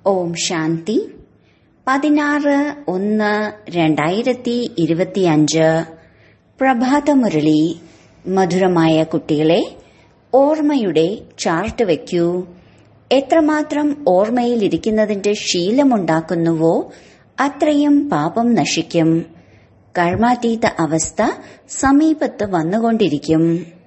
ഓം ശാന്തി പതിനാറ് ഒന്ന് രണ്ടായിരത്തി ഇരുപത്തിയഞ്ച് പ്രഭാതമുരളി മധുരമായ കുട്ടികളെ ഓർമ്മയുടെ ചാർട്ട് വയ്ക്കൂ എത്രമാത്രം ഓർമ്മയിലിരിക്കുന്നതിന്റെ ശീലമുണ്ടാക്കുന്നുവോ അത്രയും പാപം നശിക്കും കർമാതീത അവസ്ഥ സമീപത്ത് വന്നുകൊണ്ടിരിക്കും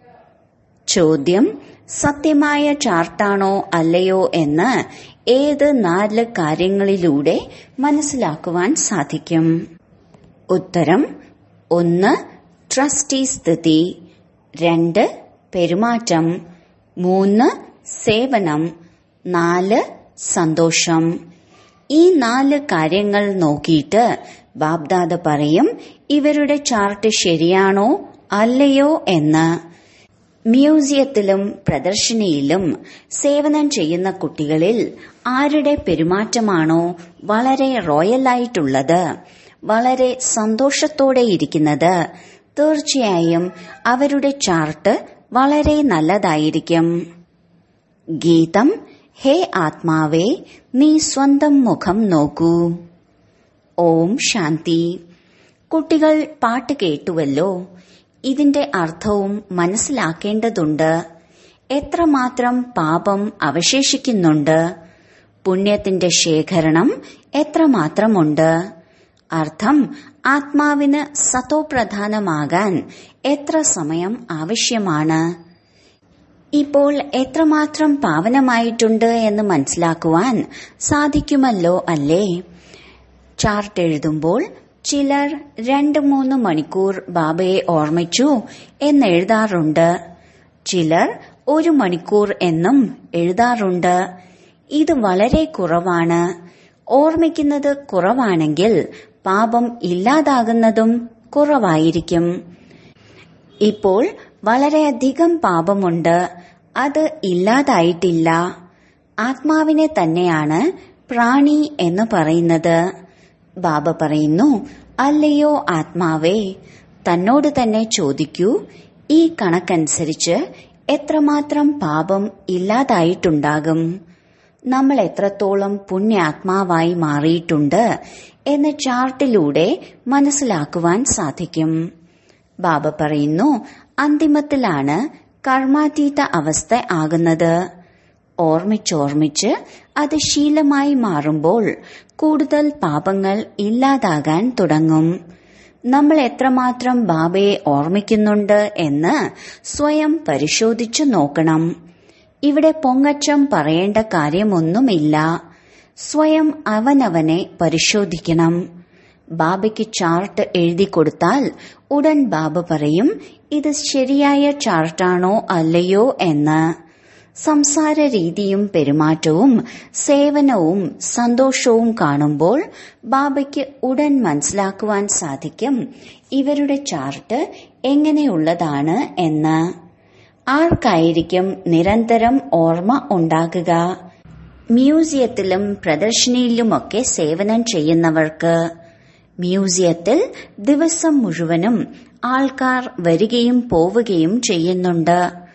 ചോദ്യം സത്യമായ ചാർട്ടാണോ അല്ലയോ എന്ന് ഏത് നാല് കാര്യങ്ങളിലൂടെ മനസ്സിലാക്കുവാൻ സാധിക്കും ഉത്തരം ഒന്ന് ട്രസ്റ്റി സ്ഥിതി രണ്ട് പെരുമാറ്റം മൂന്ന് സേവനം നാല് സന്തോഷം ഈ നാല് കാര്യങ്ങൾ നോക്കിയിട്ട് ബാബ്ദാദ പറയും ഇവരുടെ ചാർട്ട് ശരിയാണോ അല്ലയോ എന്ന് മ്യൂസിയത്തിലും പ്രദർശനിയിലും സേവനം ചെയ്യുന്ന കുട്ടികളിൽ ആരുടെ പെരുമാറ്റമാണോ വളരെ റോയലായിട്ടുള്ളത് വളരെ സന്തോഷത്തോടെ ഇരിക്കുന്നത് തീർച്ചയായും അവരുടെ ചാർട്ട് വളരെ നല്ലതായിരിക്കും ഗീതം ഹേ ആത്മാവേ നീ സ്വന്തം മുഖം നോക്കൂ ഓം ശാന്തി കുട്ടികൾ പാട്ട് കേട്ടുവല്ലോ ഇതിന്റെ അർത്ഥവും മനസ്സിലാക്കേണ്ടതുണ്ട് എത്രമാത്രം പാപം അവശേഷിക്കുന്നുണ്ട് പുണ്യത്തിന്റെ ശേഖരണം എത്രമാത്രമുണ്ട് അർത്ഥം ആത്മാവിന് സതോപ്രധാനമാകാൻ എത്ര സമയം ആവശ്യമാണ് ഇപ്പോൾ എത്രമാത്രം പാവനമായിട്ടുണ്ട് എന്ന് മനസ്സിലാക്കുവാൻ സാധിക്കുമല്ലോ അല്ലേ ചാർട്ട് എഴുതുമ്പോൾ ചിലർ രണ്ട് മൂന്ന് മണിക്കൂർ ബാബയെ ഓർമ്മിച്ചു എന്നെഴുതാറുണ്ട് ചിലർ ഒരു മണിക്കൂർ എന്നും എഴുതാറുണ്ട് ഇത് വളരെ കുറവാണ് ഓർമ്മിക്കുന്നത് കുറവാണെങ്കിൽ പാപം ഇല്ലാതാകുന്നതും കുറവായിരിക്കും ഇപ്പോൾ വളരെയധികം പാപമുണ്ട് അത് ഇല്ലാതായിട്ടില്ല ആത്മാവിനെ തന്നെയാണ് പ്രാണി എന്ന് പറയുന്നത് ബാബ പറയുന്നു അല്ലയോ ആത്മാവേ തന്നോട് തന്നെ ചോദിക്കൂ ഈ കണക്കനുസരിച്ച് എത്രമാത്രം പാപം ഇല്ലാതായിട്ടുണ്ടാകും നമ്മൾ എത്രത്തോളം പുണ്യാത്മാവായി മാറിയിട്ടുണ്ട് എന്ന് ചാർട്ടിലൂടെ മനസ്സിലാക്കുവാൻ സാധിക്കും ബാബ പറയുന്നു അന്തിമത്തിലാണ് കർമാതീത അവസ്ഥ ആകുന്നത് ഓർമ്മിച്ചോർമ്മിച്ച് അത് ശീലമായി മാറുമ്പോൾ കൂടുതൽ പാപങ്ങൾ ഇല്ലാതാകാൻ തുടങ്ങും നമ്മൾ എത്രമാത്രം ബാബയെ ഓർമ്മിക്കുന്നുണ്ട് എന്ന് സ്വയം പരിശോധിച്ചു നോക്കണം ഇവിടെ പൊങ്ങച്ചം പറയേണ്ട കാര്യമൊന്നുമില്ല സ്വയം അവനവനെ പരിശോധിക്കണം ബാബയ്ക്ക് ചാർട്ട് എഴുതി കൊടുത്താൽ ഉടൻ ബാബ പറയും ഇത് ശരിയായ ചാർട്ടാണോ അല്ലയോ എന്ന് സംസാര രീതിയും പെരുമാറ്റവും സേവനവും സന്തോഷവും കാണുമ്പോൾ ബാബയ്ക്ക് ഉടൻ മനസ്സിലാക്കുവാൻ സാധിക്കും ഇവരുടെ ചാർട്ട് എങ്ങനെയുള്ളതാണ് എന്ന് ആർക്കായിരിക്കും നിരന്തരം ഓർമ്മ ഉണ്ടാകുക മ്യൂസിയത്തിലും പ്രദർശനിയിലുമൊക്കെ സേവനം ചെയ്യുന്നവർക്ക് മ്യൂസിയത്തിൽ ദിവസം മുഴുവനും ആൾക്കാർ വരികയും പോവുകയും ചെയ്യുന്നുണ്ട്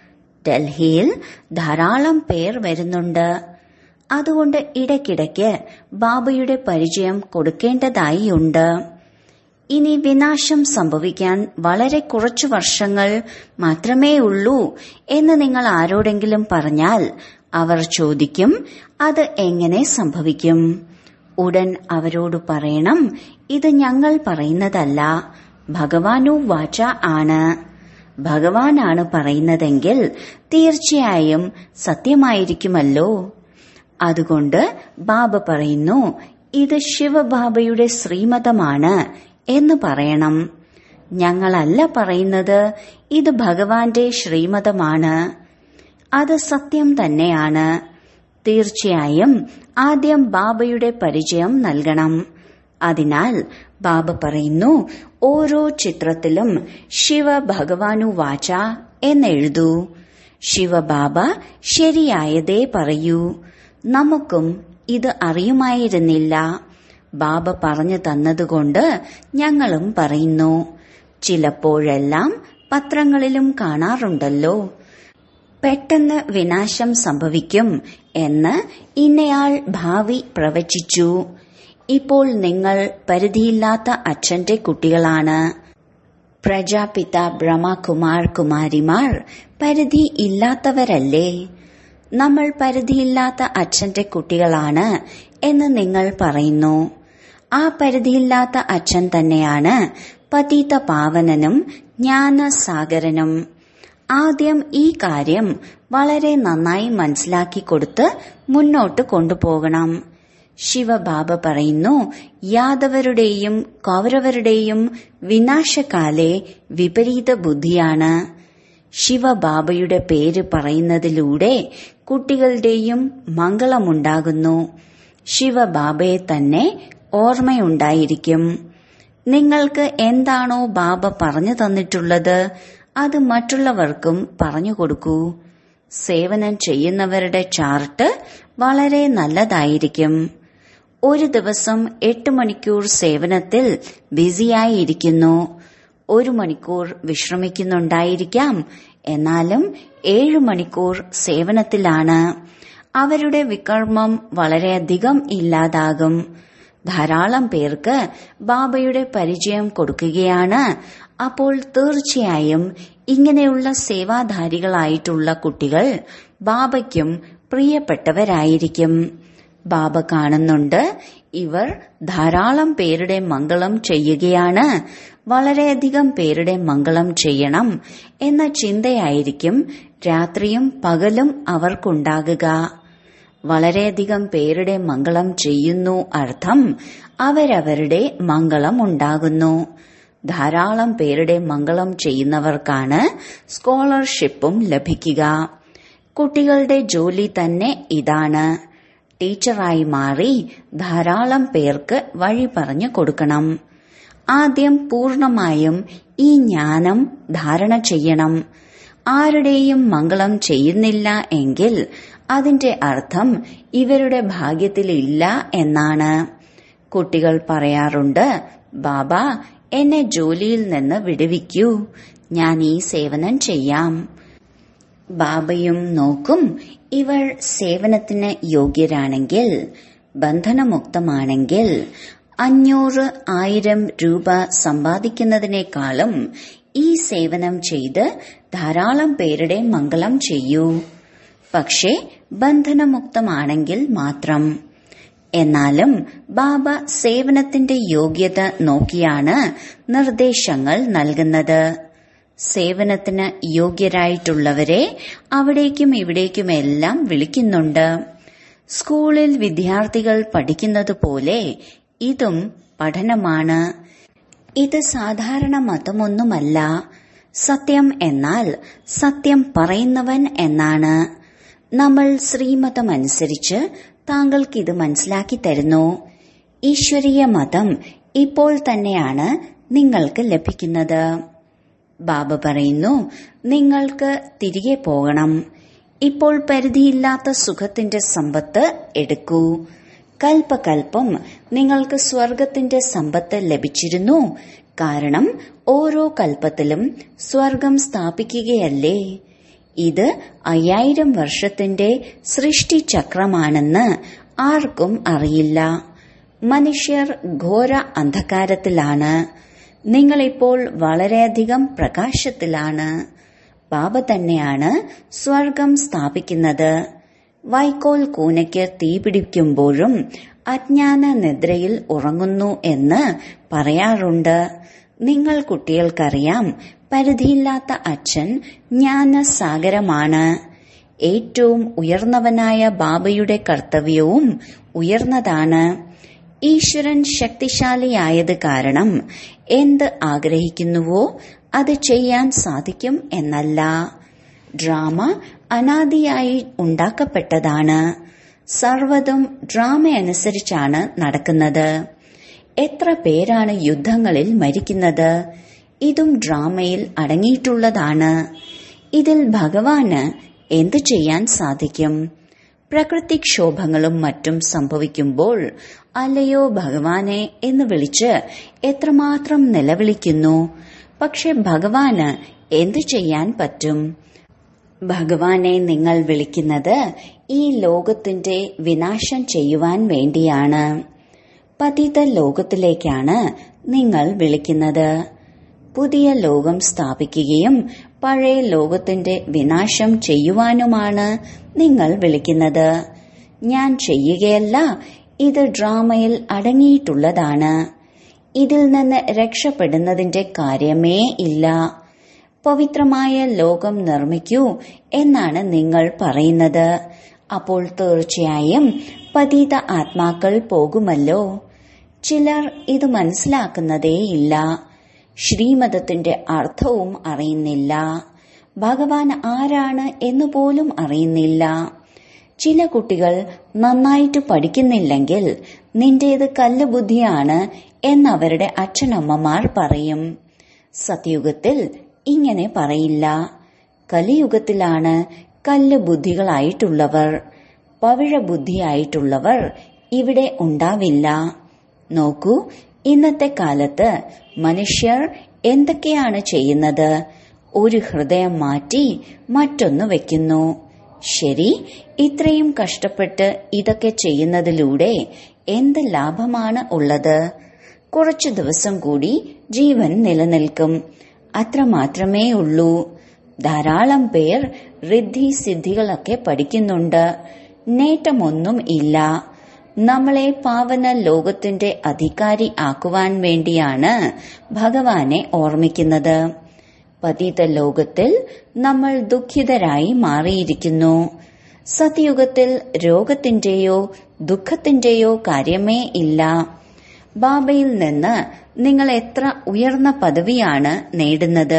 ഡൽഹിയിൽ ധാരാളം പേർ വരുന്നുണ്ട് അതുകൊണ്ട് ഇടയ്ക്കിടയ്ക്ക് ബാബയുടെ പരിചയം കൊടുക്കേണ്ടതായി ഉണ്ട് ഇനി വിനാശം സംഭവിക്കാൻ വളരെ കുറച്ചു വർഷങ്ങൾ മാത്രമേ ഉള്ളൂ എന്ന് നിങ്ങൾ ആരോടെങ്കിലും പറഞ്ഞാൽ അവർ ചോദിക്കും അത് എങ്ങനെ സംഭവിക്കും ഉടൻ അവരോട് പറയണം ഇത് ഞങ്ങൾ പറയുന്നതല്ല ഭഗവാനു വാച ആണ് ഭഗവാനാണ് പറയുന്നതെങ്കിൽ തീർച്ചയായും സത്യമായിരിക്കുമല്ലോ അതുകൊണ്ട് ബാബ പറയുന്നു ഇത് ശിവബാബയുടെ ശ്രീമതമാണ് എന്ന് പറയണം ഞങ്ങളല്ല പറയുന്നത് ഇത് ഭഗവാന്റെ ശ്രീമതമാണ് അത് സത്യം തന്നെയാണ് തീർച്ചയായും ആദ്യം ബാബയുടെ പരിചയം നൽകണം അതിനാൽ ബാബ പറയുന്നു ഓരോ ചിത്രത്തിലും ശിവ ഭഗവാനു വാച എന്നെഴുതൂ ശിവബാബ ശരിയായതേ പറയൂ നമുക്കും ഇത് അറിയുമായിരുന്നില്ല ബാബ പറഞ്ഞു തന്നതുകൊണ്ട് ഞങ്ങളും പറയുന്നു ചിലപ്പോഴെല്ലാം പത്രങ്ങളിലും കാണാറുണ്ടല്ലോ പെട്ടെന്ന് വിനാശം സംഭവിക്കും എന്ന് ഇന്നയാൾ ഭാവി പ്രവചിച്ചു ഇപ്പോൾ നിങ്ങൾ പരിധിയില്ലാത്ത അച്ഛന്റെ കുട്ടികളാണ് പ്രജാപിത ബ്രഹ്മകുമാർ കുമാരിമാർ പരിധി ഇല്ലാത്തവരല്ലേ നമ്മൾ പരിധിയില്ലാത്ത അച്ഛന്റെ കുട്ടികളാണ് എന്ന് നിങ്ങൾ പറയുന്നു ആ പരിധിയില്ലാത്ത അച്ഛൻ തന്നെയാണ് പതീത പാവനനും ജ്ഞാനസാഗരനും ആദ്യം ഈ കാര്യം വളരെ നന്നായി മനസ്സിലാക്കി കൊടുത്ത് മുന്നോട്ട് കൊണ്ടുപോകണം ശിവബാബ പറയുന്നു യാദവരുടെയും കൗരവരുടെയും വിനാശകാലെ വിപരീത ബുദ്ധിയാണ് ശിവബാബയുടെ പേര് പറയുന്നതിലൂടെ കുട്ടികളുടെയും മംഗളമുണ്ടാകുന്നു ശിവബാബയെ തന്നെ ഓർമ്മയുണ്ടായിരിക്കും നിങ്ങൾക്ക് എന്താണോ ബാബ പറഞ്ഞു തന്നിട്ടുള്ളത് അത് മറ്റുള്ളവർക്കും പറഞ്ഞു കൊടുക്കൂ സേവനം ചെയ്യുന്നവരുടെ ചാർട്ട് വളരെ നല്ലതായിരിക്കും ഒരു ദിവസം എട്ട് മണിക്കൂർ സേവനത്തിൽ ബിസിയായിരിക്കുന്നു ഒരു മണിക്കൂർ വിശ്രമിക്കുന്നുണ്ടായിരിക്കാം എന്നാലും ഏഴു മണിക്കൂർ സേവനത്തിലാണ് അവരുടെ വികർമ്മം വളരെയധികം ഇല്ലാതാകും ധാരാളം പേർക്ക് ബാബയുടെ പരിചയം കൊടുക്കുകയാണ് അപ്പോൾ തീർച്ചയായും ഇങ്ങനെയുള്ള സേവാധാരികളായിട്ടുള്ള കുട്ടികൾ ബാബയ്ക്കും പ്രിയപ്പെട്ടവരായിരിക്കും ബാബ കാണുന്നുണ്ട് ഇവർ ധാരാളം പേരുടെ മംഗളം ചെയ്യുകയാണ് വളരെയധികം പേരുടെ മംഗളം ചെയ്യണം എന്ന ചിന്തയായിരിക്കും രാത്രിയും പകലും അവർക്കുണ്ടാകുക വളരെയധികം പേരുടെ മംഗളം ചെയ്യുന്നു അർത്ഥം അവരവരുടെ മംഗളം ഉണ്ടാകുന്നു ധാരാളം പേരുടെ മംഗളം ചെയ്യുന്നവർക്കാണ് സ്കോളർഷിപ്പും ലഭിക്കുക കുട്ടികളുടെ ജോലി തന്നെ ഇതാണ് ടീച്ചറായി മാറി ധാരാളം പേർക്ക് വഴി പറഞ്ഞു കൊടുക്കണം ആദ്യം പൂർണമായും ഈ ജ്ഞാനം ധാരണ ചെയ്യണം ആരുടെയും മംഗളം ചെയ്യുന്നില്ല എങ്കിൽ അതിന്റെ അർത്ഥം ഇവരുടെ ഭാഗ്യത്തിലില്ല എന്നാണ് കുട്ടികൾ പറയാറുണ്ട് ബാബ എന്നെ ജോലിയിൽ നിന്ന് വിടുവിക്കൂ ഞാൻ ഈ സേവനം ചെയ്യാം ബാബയും നോക്കും ഇവർ സേവനത്തിന് യോഗ്യരാണെങ്കിൽ ബന്ധനമുക്തമാണെങ്കിൽ അഞ്ഞൂറ് ആയിരം രൂപ സമ്പാദിക്കുന്നതിനേക്കാളും ഈ സേവനം ചെയ്ത് ധാരാളം പേരുടെ മംഗളം ചെയ്യൂ പക്ഷേ ബന്ധനമുക്തമാണെങ്കിൽ മാത്രം എന്നാലും ബാബ സേവനത്തിന്റെ യോഗ്യത നോക്കിയാണ് നിർദ്ദേശങ്ങൾ നൽകുന്നത് സേവനത്തിന് യോഗ്യരായിട്ടുള്ളവരെ അവിടേക്കും ഇവിടേക്കുമെല്ലാം വിളിക്കുന്നുണ്ട് സ്കൂളിൽ വിദ്യാർത്ഥികൾ പഠിക്കുന്നത് പോലെ ഇതും പഠനമാണ് ഇത് സാധാരണ മതമൊന്നുമല്ല സത്യം എന്നാൽ സത്യം പറയുന്നവൻ എന്നാണ് നമ്മൾ ശ്രീമതമനുസരിച്ച് താങ്കൾക്കിത് മനസ്സിലാക്കി തരുന്നു ഈശ്വരീയ മതം ഇപ്പോൾ തന്നെയാണ് നിങ്ങൾക്ക് ലഭിക്കുന്നത് ബാബ പറയുന്നു നിങ്ങൾക്ക് തിരികെ പോകണം ഇപ്പോൾ പരിധിയില്ലാത്ത സുഖത്തിന്റെ സമ്പത്ത് എടുക്കൂ കൽപ്പകൽപ്പം നിങ്ങൾക്ക് സ്വർഗത്തിന്റെ സമ്പത്ത് ലഭിച്ചിരുന്നു കാരണം ഓരോ കൽപ്പത്തിലും സ്വർഗം സ്ഥാപിക്കുകയല്ലേ ഇത് അയ്യായിരം വർഷത്തിന്റെ സൃഷ്ടിചക്രമാണെന്ന് ആർക്കും അറിയില്ല മനുഷ്യർ ഘോര അന്ധകാരത്തിലാണ് നിങ്ങളിപ്പോൾ വളരെയധികം പ്രകാശത്തിലാണ് ബാബ തന്നെയാണ് സ്വർഗം സ്ഥാപിക്കുന്നത് വൈക്കോൽ കൂനയ്ക്ക് തീപിടിക്കുമ്പോഴും അജ്ഞാന നിദ്രയിൽ ഉറങ്ങുന്നു എന്ന് പറയാറുണ്ട് നിങ്ങൾ കുട്ടികൾക്കറിയാം പരിധിയില്ലാത്ത അച്ഛൻ ജ്ഞാനസാഗരമാണ് ഏറ്റവും ഉയർന്നവനായ ബാബയുടെ കർത്തവ്യവും ഉയർന്നതാണ് ഈശ്വരൻ ശക്തിശാലിയായത് കാരണം എന്ത് ആഗ്രഹിക്കുന്നുവോ അത് ചെയ്യാൻ സാധിക്കും എന്നല്ല ഡ്രാമ അനാദിയായി ഉണ്ടാക്കപ്പെട്ടതാണ് സർവതും ഡ്രാമ അനുസരിച്ചാണ് നടക്കുന്നത് എത്ര പേരാണ് യുദ്ധങ്ങളിൽ മരിക്കുന്നത് ഇതും ഡ്രാമയിൽ അടങ്ങിയിട്ടുള്ളതാണ് ഇതിൽ ഭഗവാന് എന്തു ചെയ്യാൻ സാധിക്കും പ്രകൃതിക്ഷോഭങ്ങളും മറ്റും സംഭവിക്കുമ്പോൾ അല്ലയോ ഭഗവാനെ എന്ന് വിളിച്ച് എത്രമാത്രം നിലവിളിക്കുന്നു പക്ഷെ ഭഗവാന് എന്തു ചെയ്യാൻ പറ്റും ഭഗവാനെ നിങ്ങൾ വിളിക്കുന്നത് ഈ ലോകത്തിന്റെ വിനാശം ചെയ്യുവാൻ വേണ്ടിയാണ് പതിത ലോകത്തിലേക്കാണ് നിങ്ങൾ വിളിക്കുന്നത് പുതിയ ലോകം സ്ഥാപിക്കുകയും പഴയ ലോകത്തിന്റെ വിനാശം ചെയ്യുവാനുമാണ് നിങ്ങൾ വിളിക്കുന്നത് ഞാൻ ചെയ്യുകയല്ല ഇത് ഡ്രാമയിൽ അടങ്ങിയിട്ടുള്ളതാണ് ഇതിൽ നിന്ന് രക്ഷപ്പെടുന്നതിന്റെ കാര്യമേ ഇല്ല പവിത്രമായ ലോകം നിർമ്മിക്കൂ എന്നാണ് നിങ്ങൾ പറയുന്നത് അപ്പോൾ തീർച്ചയായും പതീത ആത്മാക്കൾ പോകുമല്ലോ ചിലർ ഇത് മനസ്സിലാക്കുന്നതേയില്ല ശ്രീമതത്തിന്റെ അർത്ഥവും അറിയുന്നില്ല ഭഗവാൻ ആരാണ് എന്ന് പോലും അറിയുന്നില്ല ചില കുട്ടികൾ നന്നായിട്ട് പഠിക്കുന്നില്ലെങ്കിൽ നിന്റേത് കല്ല് ബുദ്ധിയാണ് എന്നവരുടെ അച്ഛനമ്മമാർ പറയും സത്യുഗത്തിൽ ഇങ്ങനെ പറയില്ല കലിയുഗത്തിലാണ് കല്ല് ബുദ്ധികളായിട്ടുള്ളവർ പവിഴ ബുദ്ധിയായിട്ടുള്ളവർ ഇവിടെ ഉണ്ടാവില്ല നോക്കൂ ഇന്നത്തെ കാലത്ത് മനുഷ്യർ എന്തൊക്കെയാണ് ചെയ്യുന്നത് ഒരു ഹൃദയം മാറ്റി മറ്റൊന്ന് വെക്കുന്നു ശരി ഇത്രയും കഷ്ടപ്പെട്ട് ഇതൊക്കെ ചെയ്യുന്നതിലൂടെ എന്ത് ലാഭമാണ് ഉള്ളത് കുറച്ചു ദിവസം കൂടി ജീവൻ നിലനിൽക്കും അത്ര മാത്രമേ ഉള്ളൂ ധാരാളം പേർ റിദ്ധി സിദ്ധികളൊക്കെ പഠിക്കുന്നുണ്ട് നേട്ടമൊന്നും ഇല്ല നമ്മളെ പാവന ലോകത്തിന്റെ അധികാരി ആക്കുവാൻ വേണ്ടിയാണ് ഭഗവാനെ ഓർമ്മിക്കുന്നത് പതിത ലോകത്തിൽ നമ്മൾ ദുഃഖിതരായി മാറിയിരിക്കുന്നു സത്യുഗത്തിൽ രോഗത്തിന്റെയോ ദുഃഖത്തിന്റെയോ കാര്യമേ ഇല്ല ബാബയിൽ നിന്ന് നിങ്ങൾ എത്ര ഉയർന്ന പദവിയാണ് നേടുന്നത്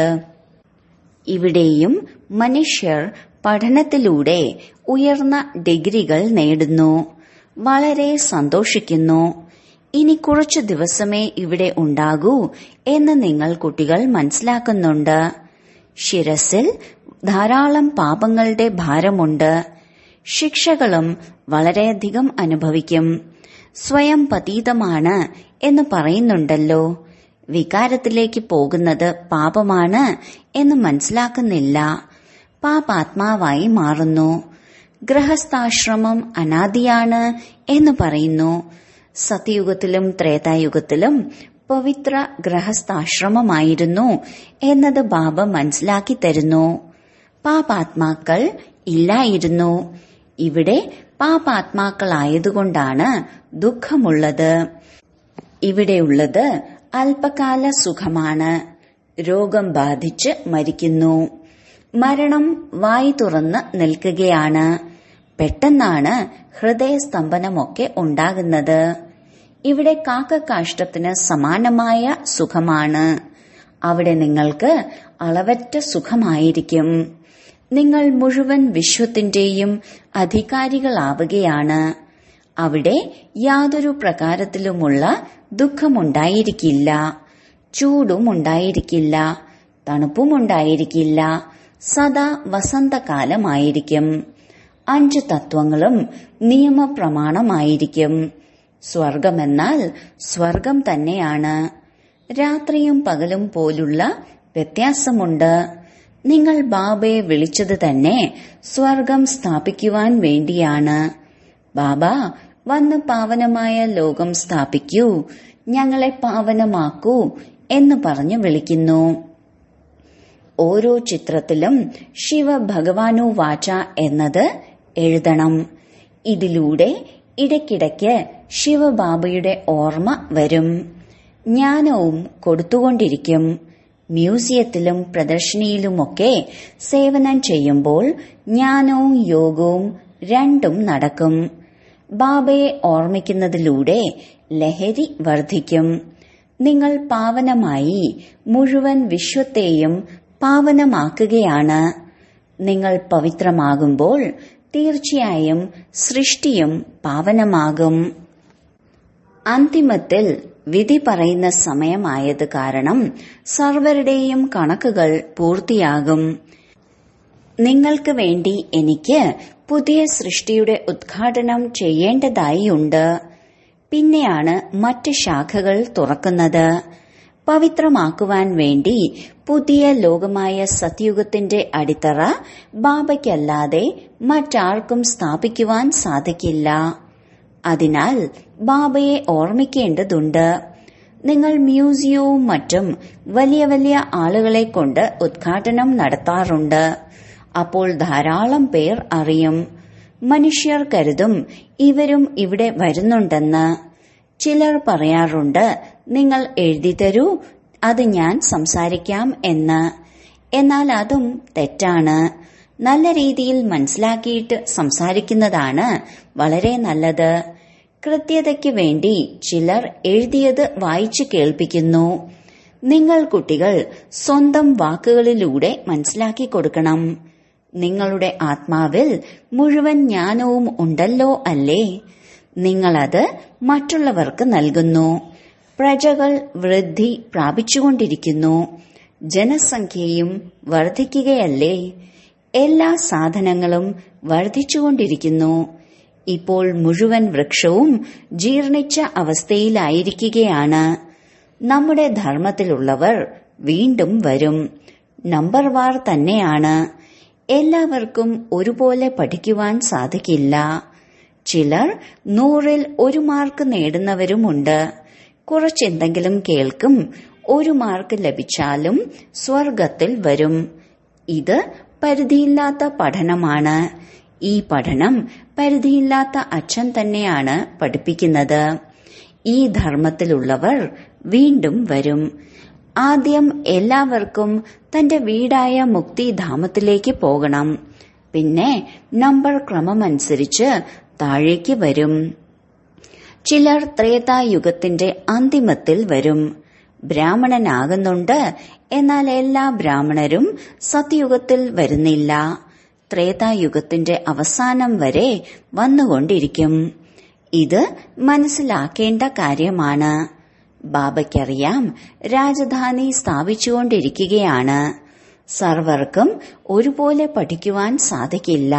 ഇവിടെയും മനുഷ്യർ പഠനത്തിലൂടെ ഉയർന്ന ഡിഗ്രികൾ നേടുന്നു വളരെ സന്തോഷിക്കുന്നു ഇനി കുറച്ചു ദിവസമേ ഇവിടെ ഉണ്ടാകൂ എന്ന് നിങ്ങൾ കുട്ടികൾ മനസ്സിലാക്കുന്നുണ്ട് ശിരസിൽ ധാരാളം പാപങ്ങളുടെ ഭാരമുണ്ട് ശിക്ഷകളും വളരെയധികം അനുഭവിക്കും സ്വയം പതീതമാണ് എന്ന് പറയുന്നുണ്ടല്ലോ വികാരത്തിലേക്ക് പോകുന്നത് പാപമാണ് എന്ന് മനസ്സിലാക്കുന്നില്ല പാപാത്മാവായി മാറുന്നു ഗൃഹസ്ഥാശ്രമം അനാദിയാണ് എന്ന് പറയുന്നു സത്യയുഗത്തിലും ത്രേതായുഗത്തിലും പവിത്ര ഗൃഹസ്ഥാശ്രമമായിരുന്നു എന്നത് ബാബ മനസ്സിലാക്കി തരുന്നു പാപാത്മാക്കൾ ഇല്ലായിരുന്നു ഇവിടെ പാപാത്മാക്കളായതുകൊണ്ടാണ് ദുഃഖമുള്ളത് ഇവിടെയുള്ളത് അല്പകാല സുഖമാണ് രോഗം ബാധിച്ച് മരിക്കുന്നു മരണം വായി തുറന്ന് നിൽക്കുകയാണ് പെട്ടെന്നാണ് ഹൃദയസ്തംഭനമൊക്കെ ഉണ്ടാകുന്നത് ഇവിടെ കാക്കക്കാഷ്ടത്തിന് സമാനമായ സുഖമാണ് അവിടെ നിങ്ങൾക്ക് അളവറ്റ സുഖമായിരിക്കും നിങ്ങൾ മുഴുവൻ വിശ്വത്തിന്റെയും അധികാരികളാവുകയാണ് അവിടെ യാതൊരു പ്രകാരത്തിലുമുള്ള ദുഃഖമുണ്ടായിരിക്കില്ല ചൂടും ഉണ്ടായിരിക്കില്ല തണുപ്പും ഉണ്ടായിരിക്കില്ല സദാ വസന്തകാലമായിരിക്കും അഞ്ച് തത്വങ്ങളും നിയമപ്രമാണമായിരിക്കും സ്വർഗമെന്നാൽ സ്വർഗം തന്നെയാണ് രാത്രിയും പകലും പോലുള്ള വ്യത്യാസമുണ്ട് നിങ്ങൾ ബാബയെ വിളിച്ചത് തന്നെ സ്വർഗം സ്ഥാപിക്കുവാൻ വേണ്ടിയാണ് ബാബ വന്ന് പാവനമായ ലോകം സ്ഥാപിക്കൂ ഞങ്ങളെ പാവനമാക്കൂ എന്ന് പറഞ്ഞു വിളിക്കുന്നു ഓരോ ചിത്രത്തിലും ശിവ ഭഗവാനു വാച എന്നത് എഴുതണം ഇതിലൂടെ ഇടയ്ക്കിടയ്ക്ക് ശിവബാബയുടെ ഓർമ്മ വരും ജ്ഞാനവും കൊടുത്തുകൊണ്ടിരിക്കും മ്യൂസിയത്തിലും പ്രദർശനിയിലുമൊക്കെ സേവനം ചെയ്യുമ്പോൾ ജ്ഞാനവും യോഗവും രണ്ടും നടക്കും ബാബയെ ഓർമ്മിക്കുന്നതിലൂടെ ലഹരി വർദ്ധിക്കും നിങ്ങൾ പാവനമായി മുഴുവൻ വിശ്വത്തെയും പാവനമാക്കുകയാണ് നിങ്ങൾ പവിത്രമാകുമ്പോൾ തീർച്ചയായും സൃഷ്ടിയും പാവനമാകും അന്തിമത്തിൽ വിധി പറയുന്ന സമയമായത് കാരണം സർവരുടെയും കണക്കുകൾ പൂർത്തിയാകും നിങ്ങൾക്ക് വേണ്ടി എനിക്ക് പുതിയ സൃഷ്ടിയുടെ ഉദ്ഘാടനം ചെയ്യേണ്ടതായിയുണ്ട് പിന്നെയാണ് മറ്റ് ശാഖകൾ തുറക്കുന്നത് പവിത്രമാക്കുവാൻ വേണ്ടി പുതിയ ലോകമായ സത്യുഗത്തിന്റെ അടിത്തറ ബാബയ്ക്കല്ലാതെ മറ്റാർക്കും സ്ഥാപിക്കുവാൻ സാധിക്കില്ല അതിനാൽ ബാബയെ ഓർമ്മിക്കേണ്ടതുണ്ട് നിങ്ങൾ മ്യൂസിയവും മറ്റും വലിയ വലിയ ആളുകളെ കൊണ്ട് ഉദ്ഘാടനം നടത്താറുണ്ട് അപ്പോൾ ധാരാളം പേർ അറിയും മനുഷ്യർ കരുതും ഇവരും ഇവിടെ വരുന്നുണ്ടെന്ന് ചിലർ പറയാറുണ്ട് നിങ്ങൾ എഴുതി തരൂ അത് ഞാൻ സംസാരിക്കാം എന്ന് എന്നാൽ അതും തെറ്റാണ് നല്ല രീതിയിൽ മനസ്സിലാക്കിയിട്ട് സംസാരിക്കുന്നതാണ് വളരെ നല്ലത് കൃത്യതയ്ക്ക് വേണ്ടി ചിലർ എഴുതിയത് വായിച്ചു കേൾപ്പിക്കുന്നു നിങ്ങൾ കുട്ടികൾ സ്വന്തം വാക്കുകളിലൂടെ മനസ്സിലാക്കി കൊടുക്കണം നിങ്ങളുടെ ആത്മാവിൽ മുഴുവൻ ജ്ഞാനവും ഉണ്ടല്ലോ അല്ലേ നിങ്ങളത് മറ്റുള്ളവർക്ക് നൽകുന്നു പ്രജകൾ വൃദ്ധി പ്രാപിച്ചുകൊണ്ടിരിക്കുന്നു ജനസംഖ്യയും വർദ്ധിക്കുകയല്ലേ എല്ലാ സാധനങ്ങളും വർദ്ധിച്ചുകൊണ്ടിരിക്കുന്നു ഇപ്പോൾ മുഴുവൻ വൃക്ഷവും ജീർണിച്ച അവസ്ഥയിലായിരിക്കുകയാണ് നമ്മുടെ ധർമ്മത്തിലുള്ളവർ വീണ്ടും വരും നമ്പർ വാർ തന്നെയാണ് എല്ലാവർക്കും ഒരുപോലെ പഠിക്കുവാൻ സാധിക്കില്ല ചിലർ നൂറിൽ ഒരു മാർക്ക് നേടുന്നവരുമുണ്ട് കുറച്ചെന്തെങ്കിലും കേൾക്കും ഒരു മാർക്ക് ലഭിച്ചാലും സ്വർഗത്തിൽ വരും ഇത് പരിധിയില്ലാത്ത പഠനമാണ് ഈ പഠനം പരിധിയില്ലാത്ത അച്ഛൻ തന്നെയാണ് പഠിപ്പിക്കുന്നത് ഈ ധർമ്മത്തിലുള്ളവർ വീണ്ടും വരും ആദ്യം എല്ലാവർക്കും തന്റെ വീടായ മുക്തിധാമത്തിലേക്ക് പോകണം പിന്നെ നമ്പർ ക്രമമനുസരിച്ച് താഴേക്ക് വരും ചിലർ ത്രേതായുഗത്തിന്റെ അന്തിമത്തിൽ വരും ബ്രാഹ്മണനാകുന്നുണ്ട് എന്നാൽ എല്ലാ ബ്രാഹ്മണരും സത്യുഗത്തിൽ വരുന്നില്ല ത്രേതായുഗത്തിന്റെ അവസാനം വരെ വന്നുകൊണ്ടിരിക്കും ഇത് മനസ്സിലാക്കേണ്ട കാര്യമാണ് ബാബയ്ക്കറിയാം രാജധാനി സ്ഥാപിച്ചുകൊണ്ടിരിക്കുകയാണ് സർവർക്കും ഒരുപോലെ പഠിക്കുവാൻ സാധിക്കില്ല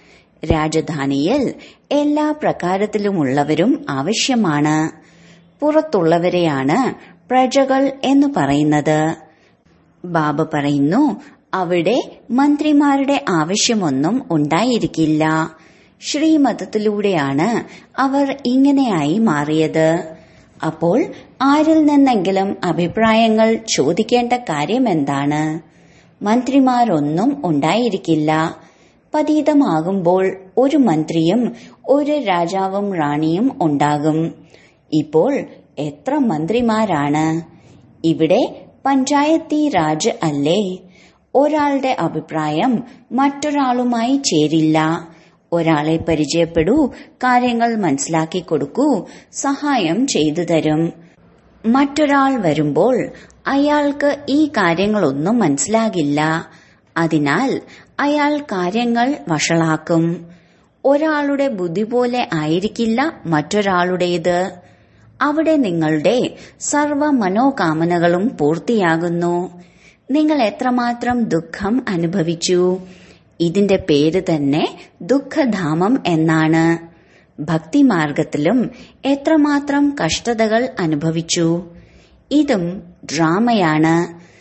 രാജധാനിയിൽ എല്ലാ പ്രകാരത്തിലുമുള്ളവരും ആവശ്യമാണ് പുറത്തുള്ളവരെയാണ് പ്രജകൾ എന്ന് പറയുന്നത് ബാബ പറയുന്നു അവിടെ മന്ത്രിമാരുടെ ആവശ്യമൊന്നും ഉണ്ടായിരിക്കില്ല ശ്രീമതത്തിലൂടെയാണ് അവർ ഇങ്ങനെയായി മാറിയത് അപ്പോൾ ആരിൽ നിന്നെങ്കിലും അഭിപ്രായങ്ങൾ ചോദിക്കേണ്ട കാര്യമെന്താണ് മന്ത്രിമാരൊന്നും ഉണ്ടായിരിക്കില്ല പതീതമാകുമ്പോൾ ഒരു മന്ത്രിയും ഒരു രാജാവും റാണിയും ഉണ്ടാകും ഇപ്പോൾ എത്ര മന്ത്രിമാരാണ് ഇവിടെ പഞ്ചായത്തി രാജ് അല്ലേ ഒരാളുടെ അഭിപ്രായം മറ്റൊരാളുമായി ചേരില്ല ഒരാളെ പരിചയപ്പെടൂ കാര്യങ്ങൾ മനസ്സിലാക്കി കൊടുക്കൂ സഹായം ചെയ്തു തരും മറ്റൊരാൾ വരുമ്പോൾ അയാൾക്ക് ഈ കാര്യങ്ങളൊന്നും മനസ്സിലാകില്ല അതിനാൽ അയാൾ കാര്യങ്ങൾ വഷളാക്കും ഒരാളുടെ ബുദ്ധി പോലെ ആയിരിക്കില്ല മറ്റൊരാളുടേത് അവിടെ നിങ്ങളുടെ സർവ മനോകാമനകളും പൂർത്തിയാകുന്നു നിങ്ങൾ എത്രമാത്രം ദുഃഖം അനുഭവിച്ചു ഇതിന്റെ പേര് തന്നെ ദുഃഖധാമം എന്നാണ് ഭക്തിമാർഗത്തിലും എത്രമാത്രം കഷ്ടതകൾ അനുഭവിച്ചു ഇതും ഡ്രാമയാണ്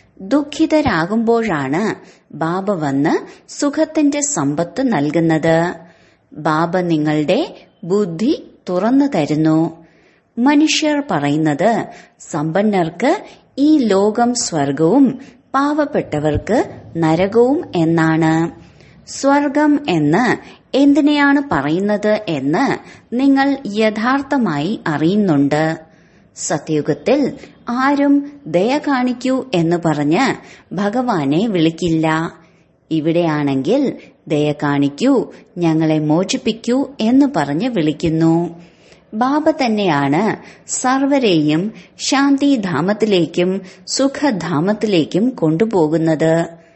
ദുഃഖിതരാകുമ്പോഴാണ് ബാബ വന്ന് സുഖത്തിന്റെ സമ്പത്ത് നൽകുന്നത് ബാബ നിങ്ങളുടെ ബുദ്ധി തുറന്നു തരുന്നു മനുഷ്യർ പറയുന്നത് സമ്പന്നർക്ക് ഈ ലോകം സ്വർഗവും പാവപ്പെട്ടവർക്ക് നരകവും എന്നാണ് സ്വർഗം എന്ന് എന്തിനെയാണ് പറയുന്നത് എന്ന് നിങ്ങൾ യഥാർത്ഥമായി അറിയുന്നുണ്ട് സത്യുഗത്തിൽ ആരും ദയ കാണിക്കൂ എന്ന് പറഞ്ഞ് ഭഗവാനെ വിളിക്കില്ല ഇവിടെയാണെങ്കിൽ ദയ കാണിക്കൂ ഞങ്ങളെ മോചിപ്പിക്കൂ എന്ന് പറഞ്ഞ് വിളിക്കുന്നു ബാബ തന്നെയാണ് സർവരെയും ശാന്തിധാമത്തിലേക്കും സുഖധാമത്തിലേക്കും കൊണ്ടുപോകുന്നത്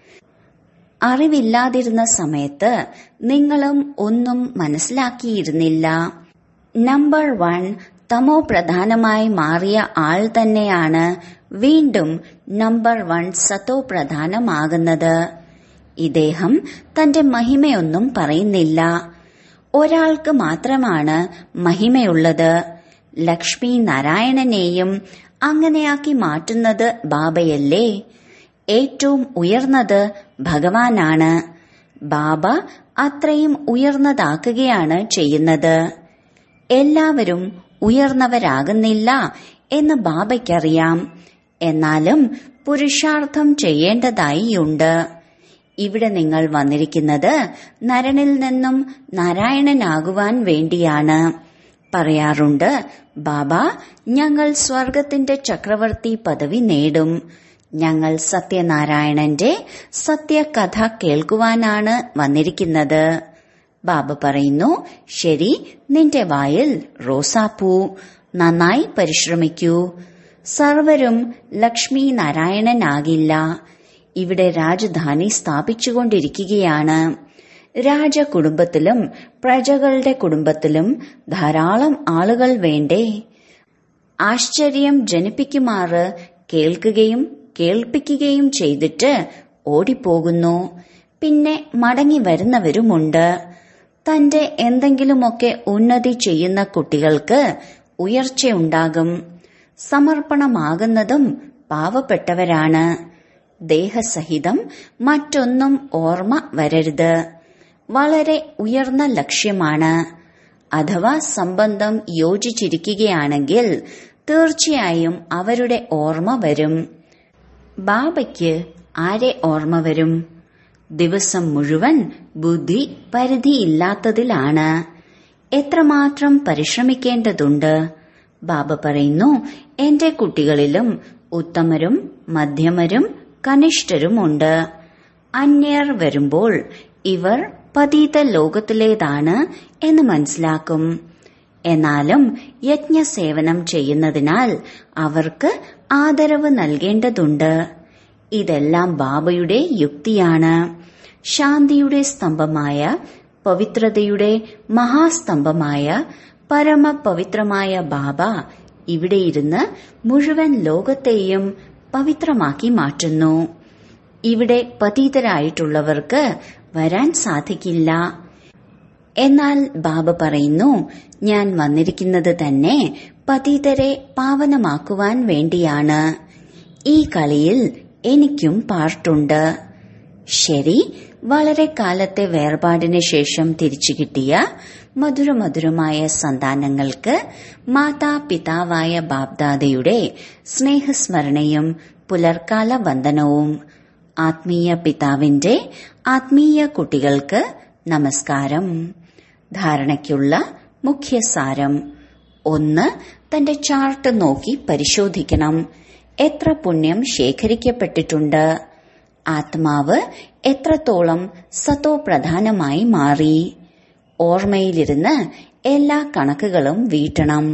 അറിവില്ലാതിരുന്ന സമയത്ത് നിങ്ങളും ഒന്നും മനസ്സിലാക്കിയിരുന്നില്ല നമ്പർ വൺ തമോ പ്രധാനമായി മാറിയ ആൾ തന്നെയാണ് വീണ്ടും നമ്പർ വൺ സത്തോ പ്രധാനമാകുന്നത് ഇദ്ദേഹം തന്റെ മഹിമയൊന്നും പറയുന്നില്ല ഒരാൾക്ക് മാത്രമാണ് മഹിമയുള്ളത് ലക്ഷ്മി നാരായണനെയും അങ്ങനെയാക്കി മാറ്റുന്നത് ബാബയല്ലേ ഏറ്റവും ഉയർന്നത് ഭഗവാനാണ് ബാബ അത്രയും ഉയർന്നതാക്കുകയാണ് ചെയ്യുന്നത് എല്ലാവരും ഉയർന്നവരാകുന്നില്ല എന്ന് ബാബയ്ക്കറിയാം എന്നാലും പുരുഷാർത്ഥം ചെയ്യേണ്ടതായിയുണ്ട് ഇവിടെ നിങ്ങൾ വന്നിരിക്കുന്നത് നരനിൽ നിന്നും നാരായണനാകുവാൻ വേണ്ടിയാണ് പറയാറുണ്ട് ബാബ ഞങ്ങൾ സ്വർഗത്തിന്റെ ചക്രവർത്തി പദവി നേടും ഞങ്ങൾ സത്യനാരായണന്റെ സത്യകഥ കേൾക്കുവാനാണ് വന്നിരിക്കുന്നത് ബാബ പറയുന്നു ശരി നിന്റെ വായിൽ റോസാപ്പൂ നന്നായി പരിശ്രമിക്കൂ സർവരും ലക്ഷ്മി നാരായണനാകില്ല ഇവിടെ രാജധാനി സ്ഥാപിച്ചുകൊണ്ടിരിക്കുകയാണ് രാജകുടുംബത്തിലും പ്രജകളുടെ കുടുംബത്തിലും ധാരാളം ആളുകൾ വേണ്ടേ ആശ്ചര്യം ജനിപ്പിക്കുമാറ് കേൾക്കുകയും കേൾപ്പിക്കുകയും ചെയ്തിട്ട് ഓടിപ്പോകുന്നു പിന്നെ മടങ്ങി വരുന്നവരുമുണ്ട് തന്റെ എന്തെങ്കിലുമൊക്കെ ഉന്നതി ചെയ്യുന്ന കുട്ടികൾക്ക് ഉയർച്ചയുണ്ടാകും സമർപ്പണമാകുന്നതും പാവപ്പെട്ടവരാണ് ദേഹസഹിതം മറ്റൊന്നും ഓർമ്മ വരരുത് വളരെ ഉയർന്ന ലക്ഷ്യമാണ് അഥവാ സംബന്ധം യോജിച്ചിരിക്കുകയാണെങ്കിൽ തീർച്ചയായും അവരുടെ ഓർമ്മ വരും ബാബയ്ക്ക് ആരെ ഓർമ്മ വരും ദിവസം മുഴുവൻ ബുദ്ധി പരിധിയില്ലാത്തതിലാണ് എത്രമാത്രം പരിശ്രമിക്കേണ്ടതുണ്ട് ബാബ പറയുന്നു എന്റെ കുട്ടികളിലും ഉത്തമരും മധ്യമരും കനിഷ്ഠരുമുണ്ട് അന്യർ വരുമ്പോൾ ഇവർ പതീത ലോകത്തിലേതാണ് എന്ന് മനസ്സിലാക്കും എന്നാലും യജ്ഞസേവനം ചെയ്യുന്നതിനാൽ അവർക്ക് ആദരവ് നൽകേണ്ടതുണ്ട് ഇതെല്ലാം ബാബയുടെ യുക്തിയാണ് ശാന്തിയുടെ സ്തംഭമായ പവിത്രതയുടെ മഹാസ്തംഭമായ പരമപവിത്രമായ ബാബ ഇവിടെയിരുന്ന് മുഴുവൻ ലോകത്തെയും പവിത്രമാക്കി മാറ്റുന്നു ഇവിടെ പതീതരായിട്ടുള്ളവർക്ക് വരാൻ സാധിക്കില്ല എന്നാൽ ബാബ പറയുന്നു ഞാൻ വന്നിരിക്കുന്നത് തന്നെ പതീതരെ പാവനമാക്കുവാൻ വേണ്ടിയാണ് ഈ കളിയിൽ എനിക്കും പാർട്ടുണ്ട് ശരി വളരെ കാലത്തെ വേർപാടിന് ശേഷം തിരിച്ചു കിട്ടിയ മധുരമധുരമായ സന്താനങ്ങൾക്ക് മാതാപിതാവായ ബാബ്ദാദയുടെ സ്നേഹസ്മരണയും പുലർക്കാല വന്ദനവും ആത്മീയ പിതാവിന്റെ ആത്മീയ കുട്ടികൾക്ക് നമസ്കാരം ധാരണയ്ക്കുള്ള മുഖ്യസാരം ഒന്ന് തന്റെ ചാർട്ട് നോക്കി പരിശോധിക്കണം എത്ര പുണ്യം ശേഖരിക്കപ്പെട്ടിട്ടുണ്ട് ആത്മാവ് എത്രത്തോളം സത്തോ പ്രധാനമായി മാറി ഓർമ്മയിലിരുന്ന് എല്ലാ കണക്കുകളും വീട്ടണം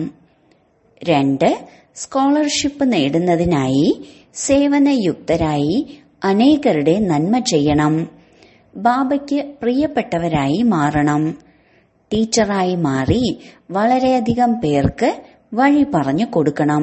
രണ്ട് സ്കോളർഷിപ്പ് നേടുന്നതിനായി സേവനയുക്തരായി അനേകരുടെ നന്മ ചെയ്യണം ബാബയ്ക്ക് പ്രിയപ്പെട്ടവരായി മാറണം ടീച്ചറായി മാറി വളരെയധികം പേർക്ക് വഴി പറഞ്ഞു കൊടുക്കണം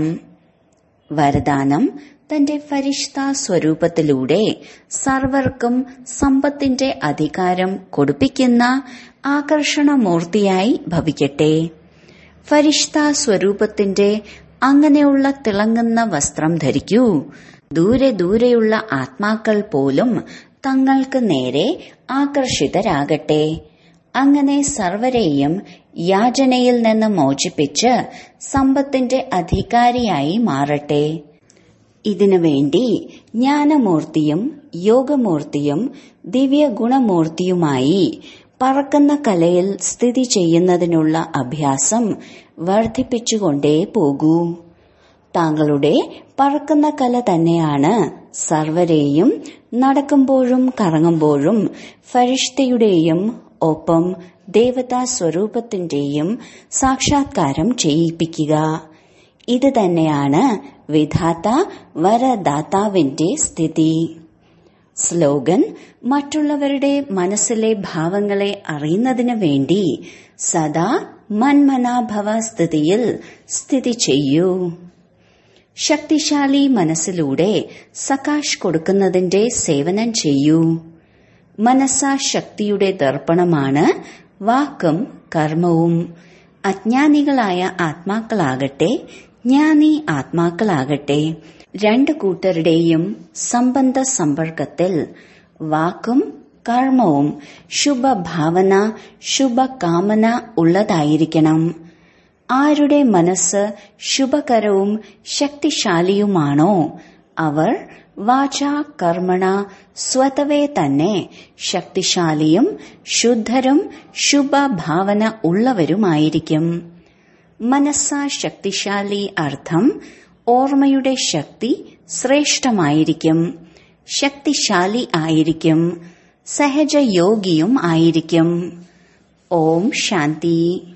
വരദാനം തന്റെ ഫരിഷ്ത സ്വരൂപത്തിലൂടെ സർവർക്കും സമ്പത്തിന്റെ അധികാരം കൊടുപ്പിക്കുന്ന ആകർഷണമൂർത്തിയായി ഭവിക്കട്ടെ ഫരിഷ്ത സ്വരൂപത്തിന്റെ അങ്ങനെയുള്ള തിളങ്ങുന്ന വസ്ത്രം ധരിക്കൂ ദൂരെ ദൂരെയുള്ള ആത്മാക്കൾ പോലും തങ്ങൾക്ക് നേരെ ആകർഷിതരാകട്ടെ അങ്ങനെ സർവരെയും യാചനയിൽ നിന്ന് മോചിപ്പിച്ച് സമ്പത്തിന്റെ അധികാരിയായി മാറട്ടെ ഇതിനു വേണ്ടി ജ്ഞാനമൂർത്തിയും യോഗമൂർത്തിയും ദിവ്യഗുണമൂർത്തിയുമായി പറക്കുന്ന കലയിൽ സ്ഥിതി ചെയ്യുന്നതിനുള്ള അഭ്യാസം വർദ്ധിപ്പിച്ചുകൊണ്ടേ പോകൂ താങ്കളുടെ പറക്കുന്ന കല തന്നെയാണ് സർവരെയും നടക്കുമ്പോഴും കറങ്ങുമ്പോഴും ഫരിഷ്തയുടെയും ഒപ്പം ദേവതാ സ്വരൂപത്തിന്റെയും സാക്ഷാത്കാരം ചെയ്യിപ്പിക്കുക ഇത് തന്നെയാണ് വിധാത വരദാതാവിന്റെ സ്ഥിതി സ്ലോഗൻ മറ്റുള്ളവരുടെ മനസ്സിലെ ഭാവങ്ങളെ അറിയുന്നതിന് വേണ്ടി സദാ മന്മനാഭവ സ്ഥിതിയിൽ സ്ഥിതി ചെയ്യൂ ശക്തിശാലി മനസ്സിലൂടെ സകാശ് കൊടുക്കുന്നതിന്റെ സേവനം ചെയ്യൂ മനസ്സാ ശക്തിയുടെ ദർപ്പണമാണ് വാക്കും കർമ്മവും അജ്ഞാനികളായ ആത്മാക്കളാകട്ടെ ജ്ഞാനി ആത്മാക്കളാകട്ടെ രണ്ടു കൂട്ടരുടെയും സംബന്ധ സമ്പർക്കത്തിൽ വാക്കും കർമ്മവും ശുഭഭാവന ശുഭകാമന ഉള്ളതായിരിക്കണം ആരുടെ മനസ്സ് ശുഭകരവും ശക്തിശാലിയുമാണോ അവർ വാച കർമ്മണ സ്വതവേ തന്നെ ശക്തിശാലിയും ശുദ്ധരും ശുഭഭാവന ഉള്ളവരുമായിരിക്കും മനസ്സ ശക്തിശാലി അർത്ഥം ഓർമ്മയുടെ ശക്തി ശ്രേഷ്ഠമായിരിക്കും ശക്തിശാലി ആയിരിക്കും സഹജയോഗിയും ആയിരിക്കും ഓം ശാന്തി